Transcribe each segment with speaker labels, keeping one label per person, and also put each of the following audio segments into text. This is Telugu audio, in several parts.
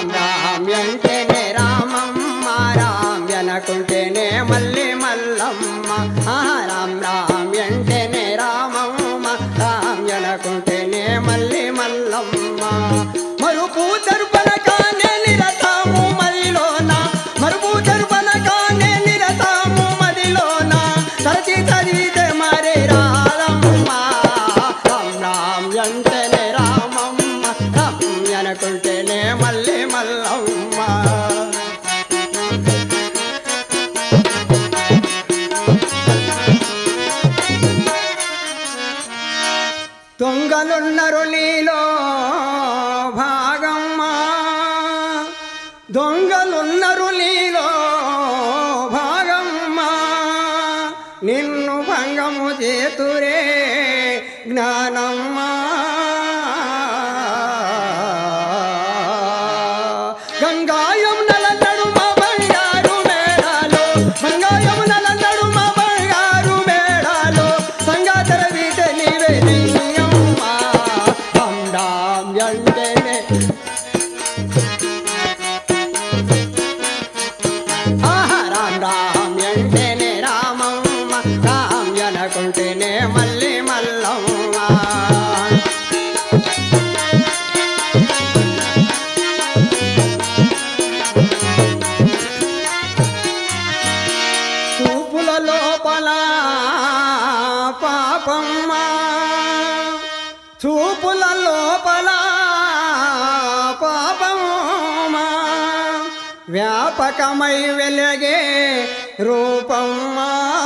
Speaker 1: రామ్ రామ్ ఎంటేనే రామమ్మ రామ్ వెనకుంటేనే మళ్ళీ మల్లమ్మ ఆహా, రామ్ రామ్ ఎంటేనే రామమ్మ రామ్ వెనకుంటేనే మళ్ళీ మల్లమ్మ మరుపు దర్పణకానే నిరతాము మదిలోన మరుపు దర్పణకానే నిరతాము మదిలోన తరచి చదివితే మరి రాలమ్మ రామ్ రామ్ ఎంటనే రామమ్మ రామ్ అనుకుంటేనే మళ్ళీ మల్లమ్మ దొంగలున్నరు నీలో భాగమ్మా దొంగలున్నరు నీలో భాగమ్మా నిన్ను భంగము చేతురే జ్ఞానమ్మా గంగాయం నల నడుమ బంగారు మేడాలో గంగాయం నల నడుమ బంగారు మేడాలో సంగాతర వీట నీవే నీయమ్మా అండాం ఎండనే ఆహా రామ్ రామ్ ఎంటేనే రామమ్మ రామ్ అనుకుంటేనే మళ్ళీ మల్లమ్మ చూపుల లోపల పాపమ్మ చూపుల లోపల పాపమ్మ వ్యాపకమై వెలిగే రూపమ్మ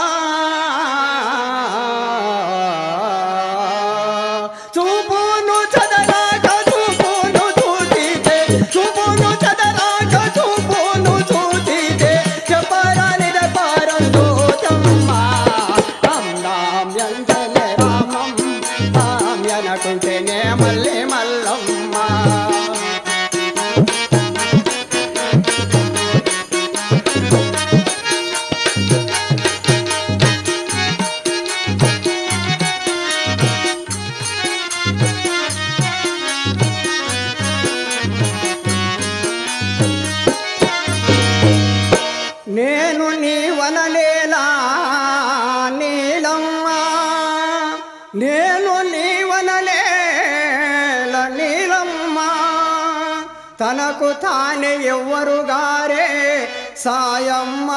Speaker 1: చూపును చదరాక చూపును చూచితే చూపును చదరాక చూపును చూచితే చెప్పరానిద పరందోతమ్మ రామ్ రామ్ ఎంతనే రామం రామ్ అనుకుంటేనే మళ్ళీ మల్లమ్మ నేను నీ వనలేలా నీలమ్మ నేను నీ వనలేల నీలమ్మ తనకు తానే ఎవ్వరు గారే సాయమ్మ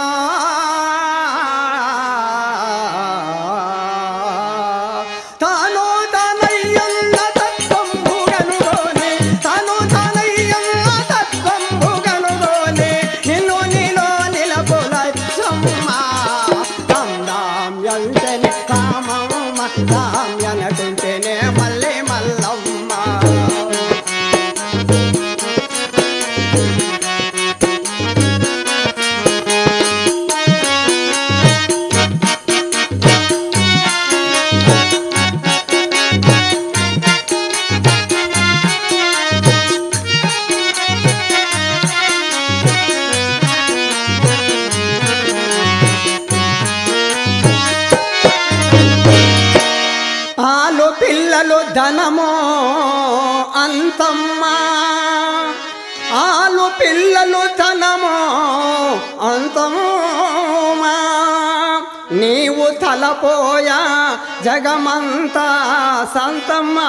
Speaker 1: తాను తానయ్యన్న తత్వంబుగనుగోని తాను తానయ్యన్న తత్వంబుగనుగోని నిన్ను నీలో నిలపులచ్చమ్మ రామ్ రామ్ ఎంటనే రామమ్మ రామ్ అనుకుంటేనే మళ్ళీ మల్లమ్మ ఆలు పిల్లలు ధనమో అంతమ్మా ఆలు పిల్లలు ధనమో అంతమా నీవు తలపోయా జగమంతా సంతమ్మా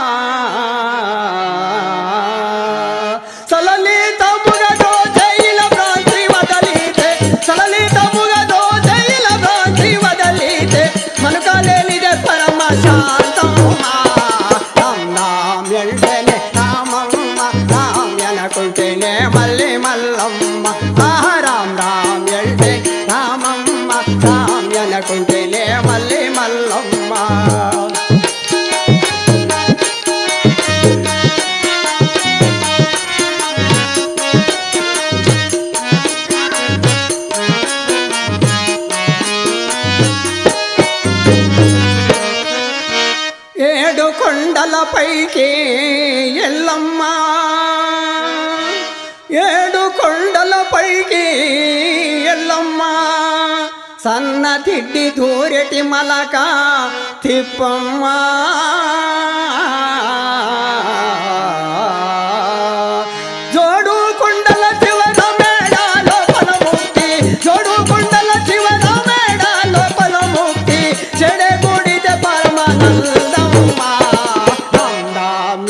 Speaker 1: సలలిత ముగదో జైల భ్రాంతి వదలితే సలలిత ముగదో జైల భ్రాంతి వదలితే మనుకలేనిదే పరమ శాంతమ్మా రామ్ రామ్ ఎంటనే రామమ్మ రామ్ అనుకుంటేనే మళ్ళీ మల్లమ్మ ఆహా రామ్ రామ్ ఎంటే రామమ్మ రామ్ అనుకుంటేనే మళ్ళీ మల్లమ్మ ఏడు కొండలపైకి ఎల్లమ్మ ఏడు కొండలపైకి ఎల్లమ్మ సన్న తిడ్డి దూరెటి మలక తిప్పమ్మ జోడు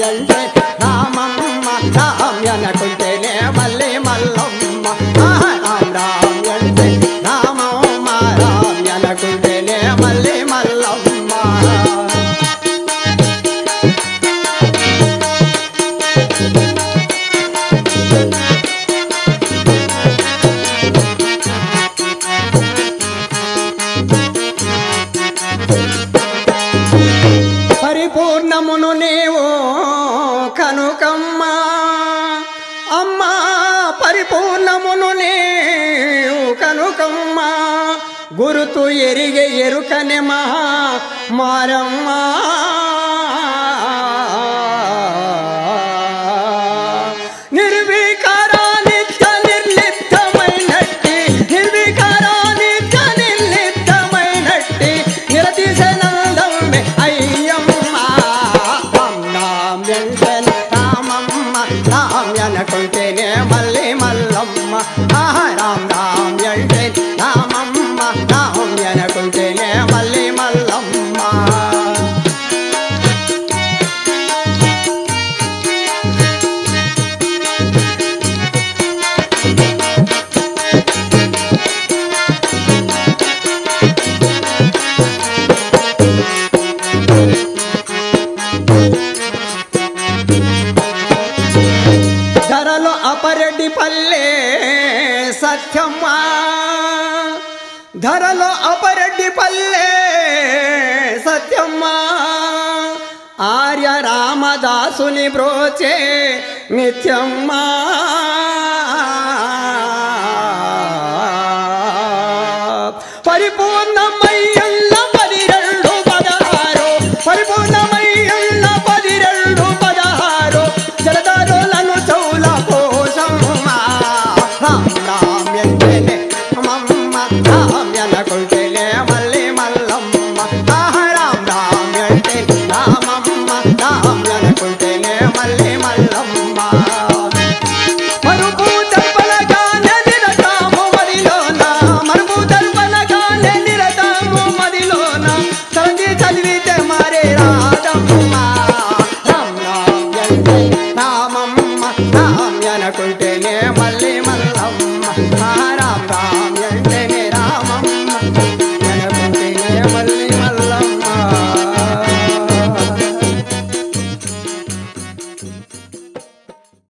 Speaker 1: అంటే రామమ్మ రామ్యనకుంటేనే మళ్ళీ మల్లమ్మ ఆహా, రామ్ రామ్ అంటే రామమ్మ రామ్యనకుంటేనే మళ్ళీ మల్లమ్మ పరిపూర్ణమును నీవు కనుకమ్మా అమ్మా పరిపూర్ణమును నీవు కనుకమ్మా గురుతు ఎరిగే ఎరుకనే మహా మారమ్మా నిర్వికారానిత్య నిర్లిప్తమైనట్టి నిర్వికారానిత్య నిర్లిప్తమైనట్టి నిరతిశనందమ్మె అయ్యమ్మ రామ్ వెంటనే రామమ్మ రామ్యనకుంటేనే మళ్ళీ మల్లమ్మ ఆహా రామ్ రామ్ అంటే రామమ్మ రామ్యనకుంటేనే మళ్ళీ మల్లమ్మ ధరలో అపరెడ్డి పల్లె సత్యమ్మా ధరలో అపరెడ్డి పల్లె సత్యమ్మా ఆర్య రామదాసుని బ్రోచే నిత్యమ్మా పరిపూర్ణమయ్యల్ల పదిరెండు పదహారు పరిపూర్ణమయ్యల్ల పదిరెండు పదహారు జలదారులను చౌల కోసమ్మా రామ్ రామ్ ఎంటేనే మమ్మ రామ్ ఎనకుంటేనే మళ్ళీ మల్లమ్మ ఆహ రామ్ రామ్ అంటే రామమ్మ రామ్ ఎనకుంటేనే మళ్ళీ మల్లమ్మ మరుపు దర్పలగానే నిరతాము మదిలోన మరుపు దర్పలగానే నిరతాము మదిలోన చదివి చదివితే మరే రాదమ్మ రామ్ రామ్ అంటే రామమ్మ రామ్ అనుకుంటే